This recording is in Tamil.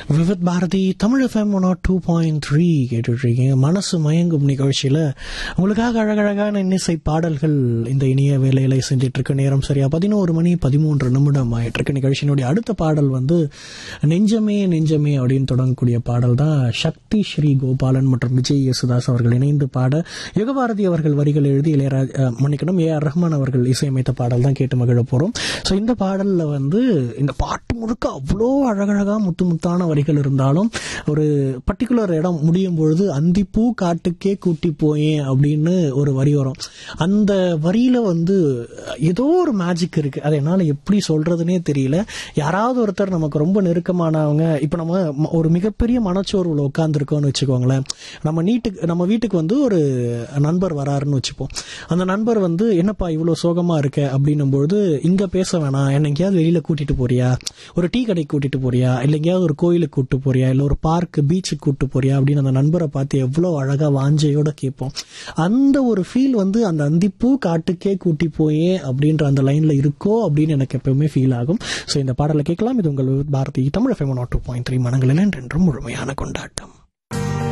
Vividh Bharati Tamil FM one two point three கேட்டுட்ருக்கீங்க மனசு மயங்கும் நிகழ்ச்சியில் உங்களுக்காக அழகழகான இன்னிசை பாடல்கள் இந்த இனிய வேலையில செஞ்சிட்டு இருக்க நேரம் சரியா பதினோரு மணி பதிமூன்று நிமிடம் ஆயிட்டு இருக்கு நிகழ்ச்சியினுடைய அடுத்த பாடல் வந்து நெஞ்சமே நெஞ்சமே அப்படின்னு தொடங்கக்கூடிய பாடல் தான் சக்தி ஸ்ரீ கோபாலன் மற்றும் விஜய் யேசுதாஸ் அவர்கள் இணைந்து பாட யுகபாரதி அவர்கள் வரிகள் எழுதி இளையராஜ் அஹ், மன்னிக்கணும் ஏ ஆர் ரஹ்மான் அவர்கள் இசையமைத்த பாடல் தான் கேட்டு மகிழ போறோம் ஸோ இந்த பாடல்ல வந்து இந்த பாட்டு முழுக்க அவ்வளோ அழகழகா முத்து முத்தான வரிகள் இருந்தாலும் ஒரு பர்டிகுலர் இடம் முடியும் பொழுது அந்திப்பூ காட்டுக்கே கூட்டி போயேன் அப்படின்னு ஒரு வரி வரும் அந்த வரியில வந்து ஏதோ ஒரு மேஜிக் இருக்கு அதை என்னால எப்படி சொல்றதுனே தெரியல யாராவது ஒருத்தர் நமக்கு ரொம்ப நெருக்கமானவங்க இப்ப நம்ம ம- ஒரு மிகப்பெரிய மனச்சோர்வுல உட்காந்துருக்கோம்னு வச்சுக்கோங்களேன் நம்ம நீட்டுக்கு நம்ம வீட்டுக்கு வந்து ஒரு நண்பர் வராருன்னு வச்சுப்போம் அந்த நண்பர் வந்து என்னப்பா இவ்வளவு சோகமா இருக்க அப்படின்னும் பொழுது இங்க பேச வேணாம் என்ன எங்கேயாவது வெளியில கூட்டிட்டு போறியா ஒரு டீ கடைக்கு கூட்டிட்டு போறியா இல்ல எங்கேயாவது ஒரு கோயிலுக்கு கூட்டு போறியா இல்ல ஒரு பார்க் பீச்சுக்கு கூட்டு போறியா அப்படின்னு அந்த நண்பரை பார்த்து எவ்வளவு அழகா வாஞ்சையோட கேட்போம் அந்த ஒரு ஃபீல் வந்து அந்த அந்திப்பூ காட்டுக்கே கூட்டி போயே அப்படின்ற அந்த லைன்ல இருக்கோ அப்படின்னு எனக்கு எப்பவுமே ஃபீல் ஆகும் ஸோ இந்த பாடலை கேட்கலாம் இது உங்கள் Bharati Tamil FM two point three மனங்களில் என்றென்றும் முழுமையான கொண்டாட்டம்